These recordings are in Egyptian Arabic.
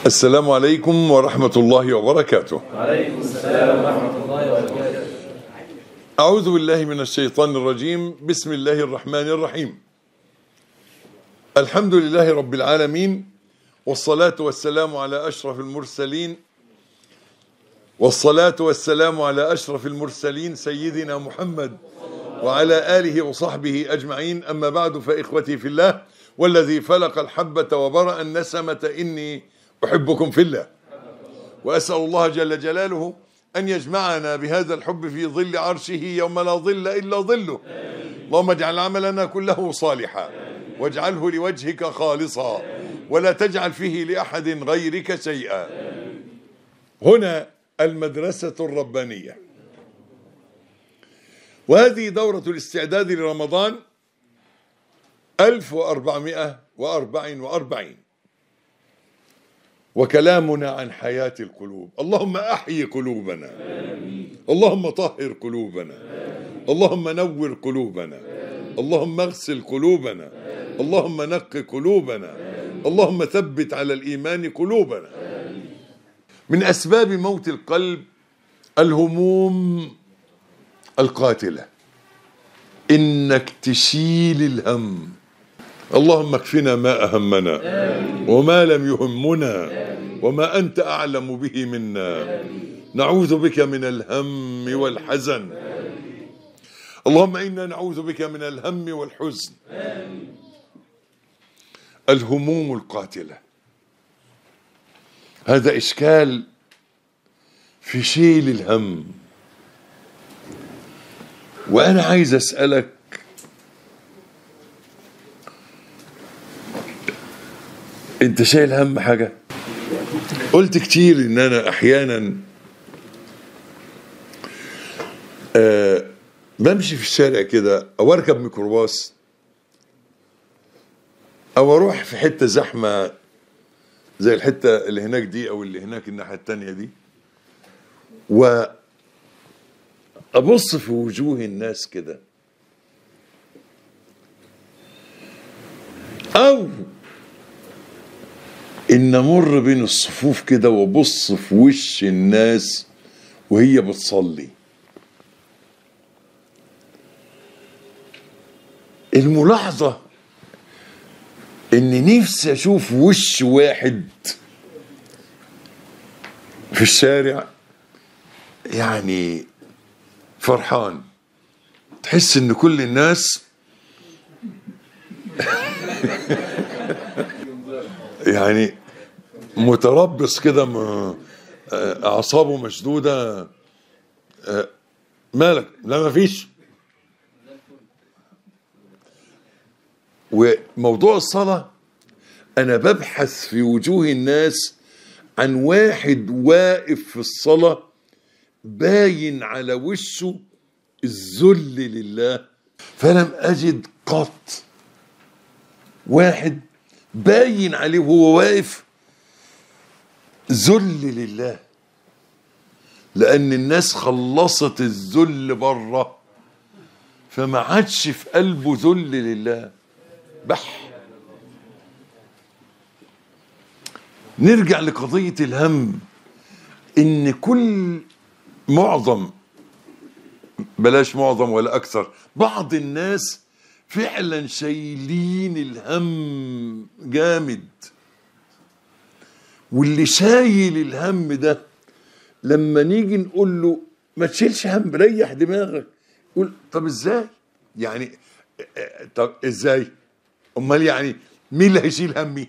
السلام عليكم ورحمة الله وبركاته وعليكم السلام ورحمة الله وبركاته أعوذ بالله من الشيطان الرجيم بسم الله الرحمن الرحيم الحمد لله رب العالمين والصلاة والسلام على أشرف المرسلين والصلاة والسلام على أشرف المرسلين سيدنا محمد وعلى آله وصحبه أجمعين أما بعد فإخوتي في الله والذي فلق الحبة وبرأ النسمة إني أحبكم في الله وأسأل الله جل جلاله أن يجمعنا بهذا الحب في ظل عرشه يوم لا ظل إلا ظله اللهم اجعل عملنا كله صالحا واجعله لوجهك خالصا ولا تجعل فيه لأحد غيرك شيئا هنا المدرسة الربانية وهذه دورة الاستعداد لرمضان 1444 وكلامنا عن حياة القلوب اللهم أحيي قلوبنا اللهم طهر قلوبنا اللهم نور قلوبنا اللهم اغسل قلوبنا اللهم نق قلوبنا اللهم ثبت على الإيمان قلوبنا من أسباب موت القلب الهموم القاتلة إنك تشيل الهم اللهم اكفنا ما أهمنا وما لم يهمنا وما أنت أعلم به منا نعوذ بك من الهم والحزن اللهم إنا نعوذ بك من الهم والحزن الهموم القاتلة هذا إشكال في شيل الهم وأنا عايز أسألك أنت شايل هم حاجة قلت كتير إن أنا أحيانا آه بمشي في الشارع كده أو أركب ميكروباص أو أروح في حتة زحمة زي الحتة اللي هناك دي أو اللي هناك الناحية التانية دي وأبص في وجوه الناس كده أو إن أمر بين الصفوف كده وأبص في وش الناس وهي بتصلي الملاحظة إن نفسي أشوف وش واحد في الشارع يعني فرحان تحس إن كل الناس يعني متربص كده م- اعصابه مشدوده آه، مالك لا ما فيش وموضوع الصلاه انا ببحث في وجوه الناس عن واحد واقف في الصلاه باين على وشه الذل لله فلم اجد قط واحد باين عليه وهو واقف ذل لله لأن الناس خلصت الذل بره فما عادش في قلبه ذل لله بح نرجع لقضية الهم إن كل معظم بلاش معظم ولا أكثر بعض الناس فعلا شايلين الهم جامد واللي شايل الهم ده لما نيجي نقول له ما تشيلش هم ريح دماغك يقول طب ازاي يعني اه، طب ازاي امال يعني مين اللي هيشيل همي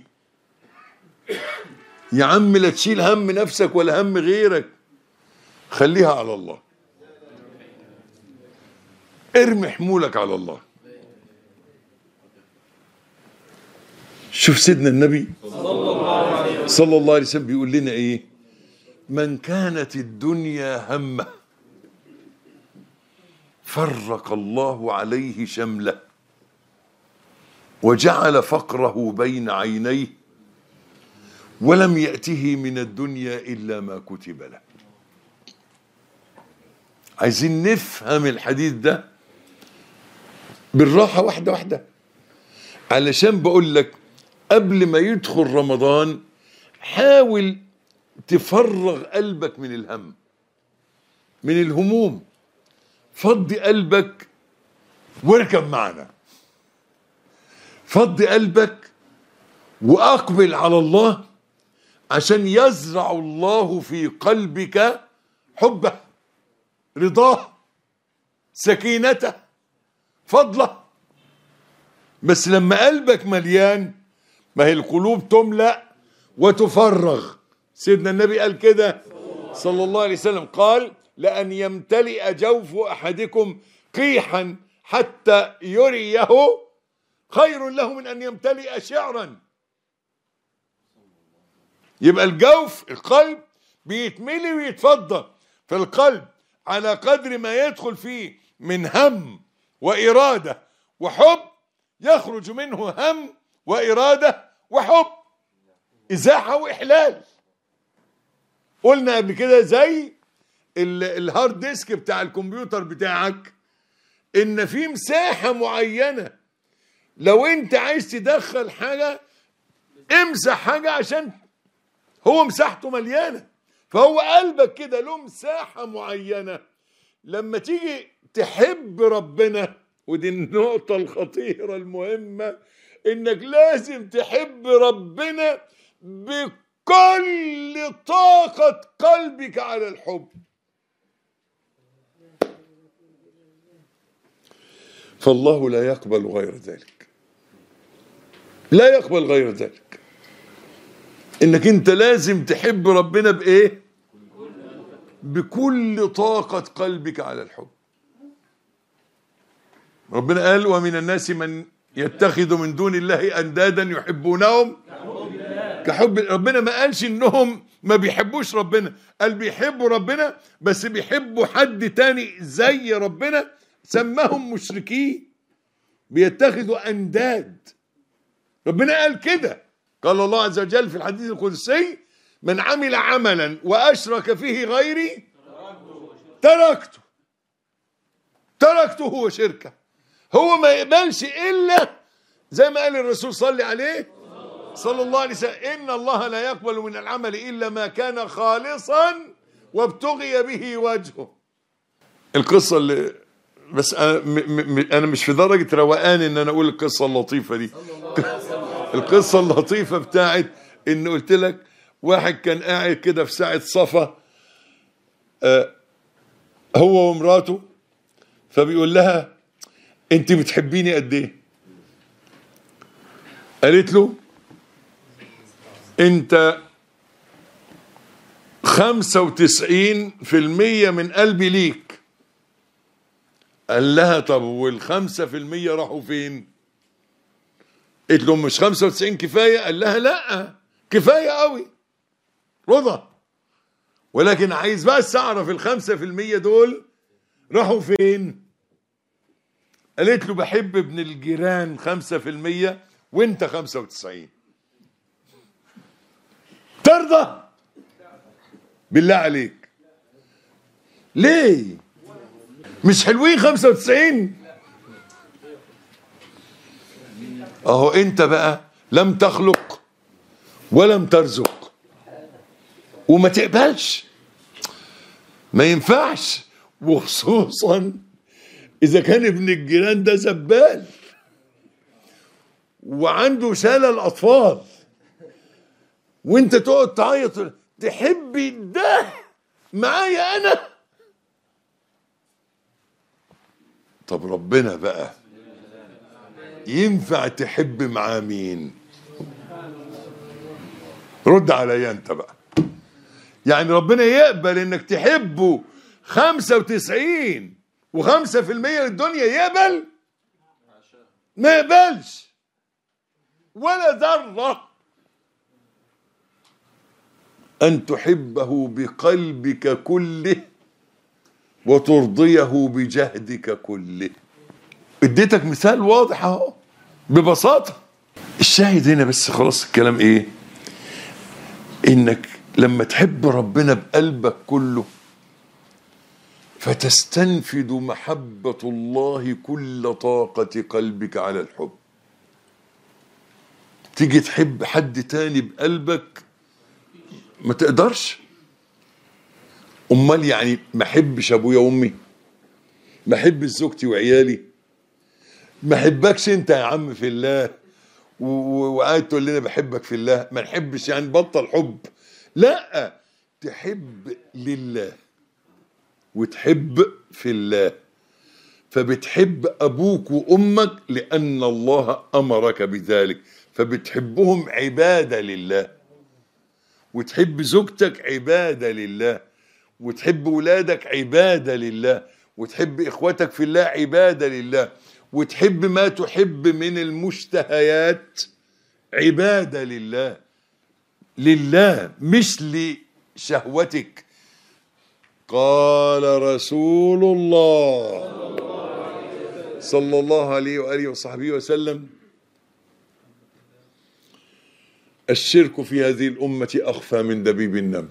يا عم لا تشيل هم نفسك ولا هم غيرك خليها على الله ارمي حمولك على الله شوف سيدنا النبي صلى الله عليه وسلم بيقول لنا ايه من كانت الدنيا همه فرق الله عليه شمله وجعل فقره بين عينيه ولم يأته من الدنيا إلا ما كتب له عايزين نفهم الحديث ده بالراحة واحدة واحدة علشان بقول لك قبل ما يدخل رمضان حاول تفرغ قلبك من الهم من الهموم فضي قلبك واركب معنا فضي قلبك واقبل على الله عشان يزرع الله في قلبك حبه رضاه سكينته فضله بس لما قلبك مليان ما هي القلوب تملأ وتفرغ سيدنا النبي قال كده صلى الله عليه وسلم قال لأن يمتلئ جوف أحدكم قيحا حتى يريه خير له من أن يمتلئ شعرا يبقى الجوف القلب بيتملي ويتفضى فالقلب على قدر ما يدخل فيه من هم وإرادة وحب يخرج منه هم وإرادة وحب إزاحة وإحلال قلنا قبل كده زي ال- الهارد ديسك بتاع الكمبيوتر بتاعك إن في مساحة معينة لو أنت عايز تدخل حاجة امسح حاجة عشان هو مساحته مليانة فهو قلبك كده له مساحة معينة لما تيجي تحب ربنا ودي النقطة الخطيرة المهمة انك لازم تحب ربنا بكل طاقة قلبك على الحب فالله لا يقبل غير ذلك لا يقبل غير ذلك انك انت لازم تحب ربنا بايه بكل طاقة قلبك على الحب ربنا قال ومن الناس من يتخذ من دون الله اندادا يحبونهم كحب ربنا ما قالش انهم ما بيحبوش ربنا قال بيحبوا ربنا بس بيحبوا حد تاني زي ربنا سماهم مشركين بيتخذوا انداد ربنا قال كده قال الله عز وجل في الحديث القدسي من عمل عملا واشرك فيه غيري تركته تركته وشركه هو ما يقبلش الا زي ما قال الرسول صلى عليه صلى الله عليه وسلم ان الله لا يقبل من العمل الا ما كان خالصا وابتغي به وجهه القصه اللي بس انا م م انا مش في درجه روقان ان انا اقول القصه اللطيفه دي القصه اللطيفه بتاعت ان قلت لك واحد كان قاعد كده في ساعه صفا آه هو ومراته فبيقول لها انت بتحبيني قد ايه قالت له انت خمسة وتسعين في المية من قلبي ليك قال لها طب والخمسة في المية راحوا فين قلت له مش خمسة وتسعين كفاية قال لها لا كفاية قوي رضا ولكن عايز بس اعرف الخمسة في المية دول راحوا فين قالت له بحب ابن الجيران خمسة في المية وانت خمسة وتسعين ترضى بالله عليك ليه مش حلوين خمسة وتسعين اهو انت بقى لم تخلق ولم ترزق وما تقبلش ما ينفعش وخصوصا اذا كان ابن الجيران ده زبال وعنده شلل اطفال وانت تقعد تعيط تحبي ده معايا انا طب ربنا بقى ينفع تحب معاه مين رد عليا انت بقى يعني ربنا يقبل انك تحبه خمسة وتسعين وخمسة في المية للدنيا يقبل ما يقبلش ولا ذرة أن تحبه بقلبك كله وترضيه بجهدك كله اديتك مثال واضح اهو ببساطة الشاهد هنا بس خلاص الكلام ايه انك لما تحب ربنا بقلبك كله فتستنفد محبة الله كل طاقة قلبك على الحب تيجي تحب حد تاني بقلبك ما تقدرش امال يعني ما احبش ابويا وامي ما احبش زوجتي وعيالي ما احبكش انت يا عم في الله و- و- وقاعد تقول لنا بحبك في الله ما نحبش يعني بطل حب لا تحب لله وتحب في الله فبتحب ابوك وامك لان الله امرك بذلك فبتحبهم عباده لله وتحب زوجتك عباده لله وتحب ولادك عباده لله وتحب اخوتك في الله عباده لله وتحب ما تحب من المشتهيات عباده لله لله مش لشهوتك قال رسول الله صلى الله عليه واله وصحبه وسلم الشرك في هذه الامه اخفى من دبيب النمل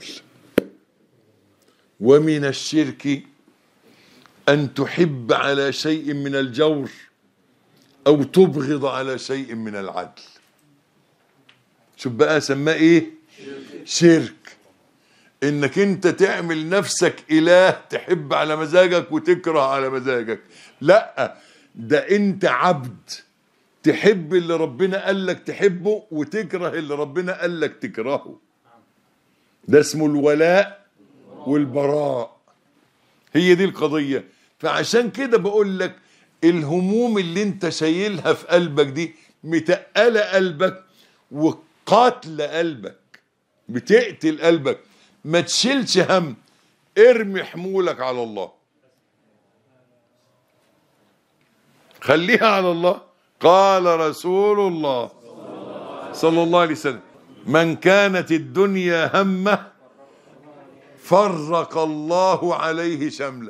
ومن الشرك ان تحب على شيء من الجور او تبغض على شيء من العدل شوف بقى سماه ايه شرك انك انت تعمل نفسك اله تحب على مزاجك وتكره على مزاجك لا ده انت عبد تحب اللي ربنا قال لك تحبه وتكره اللي ربنا قال لك تكرهه ده اسمه الولاء والبراء هي دي القضية فعشان كده بقول لك الهموم اللي انت شايلها في قلبك دي متقلة قلبك وقاتلة قلبك بتقتل قلبك ما تشيلش هم ارمي حمولك على الله خليها على الله قال رسول الله صلى الله عليه وسلم من كانت الدنيا همه فرق الله عليه شمله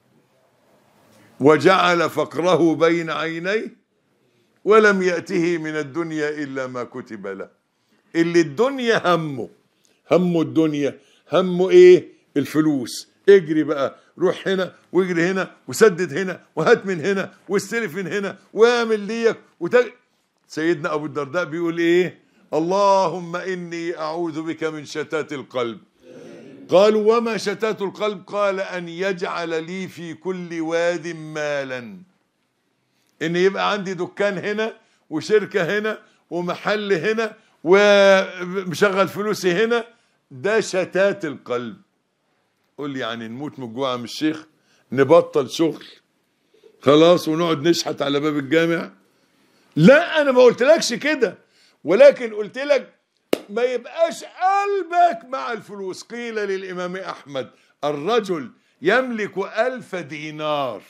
وجعل فقره بين عينيه ولم يأته من الدنيا إلا ما كتب له اللي الدنيا همه همه الدنيا همه ايه الفلوس اجري بقى روح هنا واجري هنا وسدد هنا وهات من هنا واستلف من هنا واعمل ليك وتج... سيدنا ابو الدرداء بيقول ايه اللهم اني اعوذ بك من شتات القلب قالوا وما شتات القلب قال ان يجعل لي في كل واد مالا ان يبقى عندي دكان هنا وشركه هنا ومحل هنا ومشغل فلوسي هنا ده شتات القلب قول لي يعني نموت من الجوع يا عم الشيخ نبطل شغل خلاص ونقعد نشحت على باب الجامع لا انا ما قلتلكش كده ولكن قلت لك ما يبقاش قلبك مع الفلوس قيل للامام احمد الرجل يملك الف دينار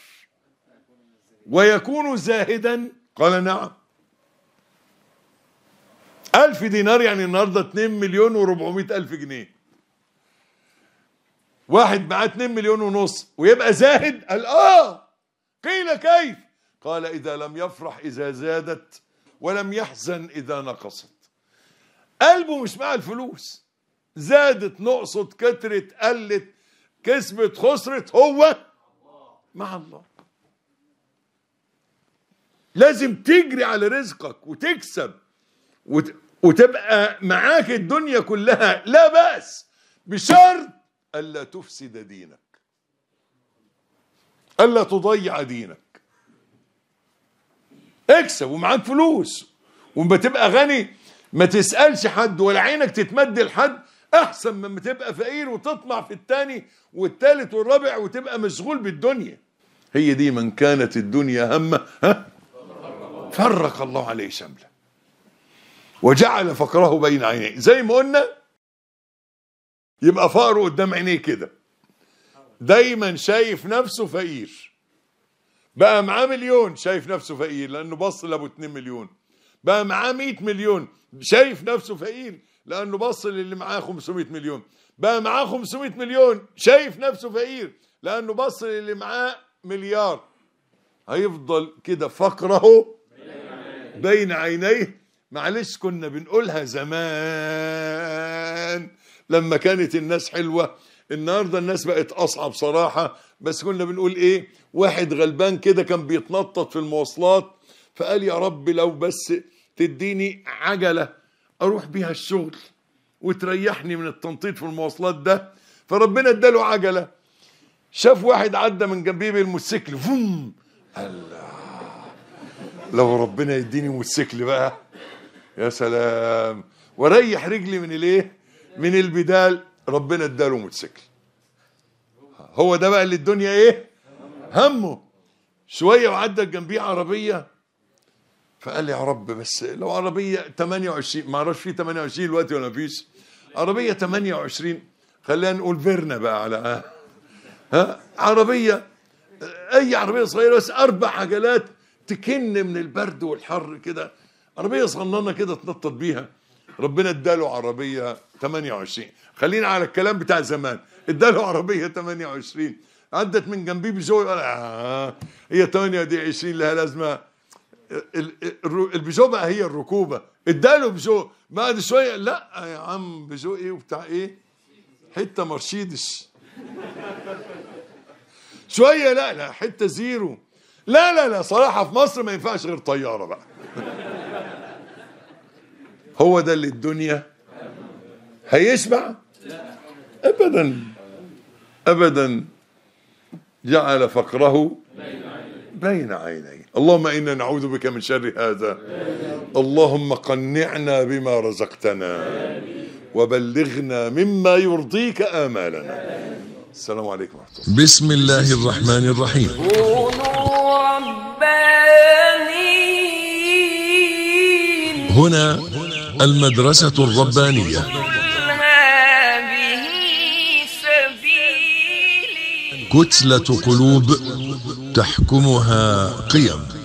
ويكون زاهدا قال نعم ألف دينار يعني النهاردة 2 مليون و400 ألف جنيه واحد معاه 2 مليون ونص ويبقى زاهد قال آه قيل كيف قال إذا لم يفرح إذا زادت ولم يحزن إذا نقصت قلبه مش مع الفلوس زادت نقصت كترت قلت كسبت خسرت هو مع الله لازم تجري على رزقك وتكسب وت... وتبقى معاك الدنيا كلها لا بأس بشرط ألا تفسد دينك ألا تضيع دينك اكسب ومعاك فلوس وما تبقى غني ما تسألش حد ولا عينك تتمد لحد أحسن مما تبقى فقير وتطمع في التاني والتالت والرابع وتبقى مشغول بالدنيا هي دي من كانت الدنيا همه ها فرق الله عليه شمله وجعل فقره بين عينيه زي ما قلنا يبقى فقره قدام عينيه كده دايما شايف نفسه فقير بقى معاه مليون شايف نفسه فقير لانه بص لابو 2 مليون بقى معاه 100 مليون شايف نفسه فقير لانه بص للي معاه 500 مليون بقى معاه 500 مليون شايف نفسه فقير لانه بص للي معاه مليار هيفضل كده فقره بين عينيه معلش كنا بنقولها زمان لما كانت الناس حلوة النهاردة الناس بقت أصعب صراحة بس كنا بنقول إيه واحد غلبان كده كان بيتنطط في المواصلات فقال يا رب لو بس تديني عجلة أروح بيها الشغل وتريحني من التنطيط في المواصلات ده فربنا اداله عجله شاف واحد عدى من جنبيه بالموتوسيكل فوم الله لو ربنا يديني موتوسيكل بقى يا سلام وريح رجلي من الايه من البدال ربنا اداله موتوسيكل هو ده بقى اللي الدنيا ايه همه شويه وعدى جنبيه عربيه فقال لي يا رب بس لو عربيه 28 ما اعرفش في 28 دلوقتي ولا مفيش عربيه 28 خلينا نقول فيرنا بقى على ها عربيه اي عربيه صغيره بس اربع عجلات تكن من البرد والحر كده عربيه صغننه كده تنطط بيها ربنا اداله عربيه 28 خلينا على الكلام بتاع زمان اداله عربيه 28 عدت من جنبيه بيجو يقول آه هي 28 لها لازمه ال- ال- البيجو بقى هي الركوبه اداله بيجو بعد شويه لا يا عم بيجو ايه وبتاع ايه حته مرسيدس شويه لا لا حته زيرو لا لا لا صراحه في مصر ما ينفعش غير طياره بقى هو ده اللي الدنيا هيشبع ابدا ابدا جعل فقره بين عينيه اللهم انا نعوذ بك من شر هذا اللهم قنعنا بما رزقتنا وبلغنا مما يرضيك امالنا السلام عليكم ورحمه الله بسم الله الرحمن الرحيم كونوا ربانيين هنا المدرسة الربانية قل هذه سبيلي كتلة قلوب تحكمها قيم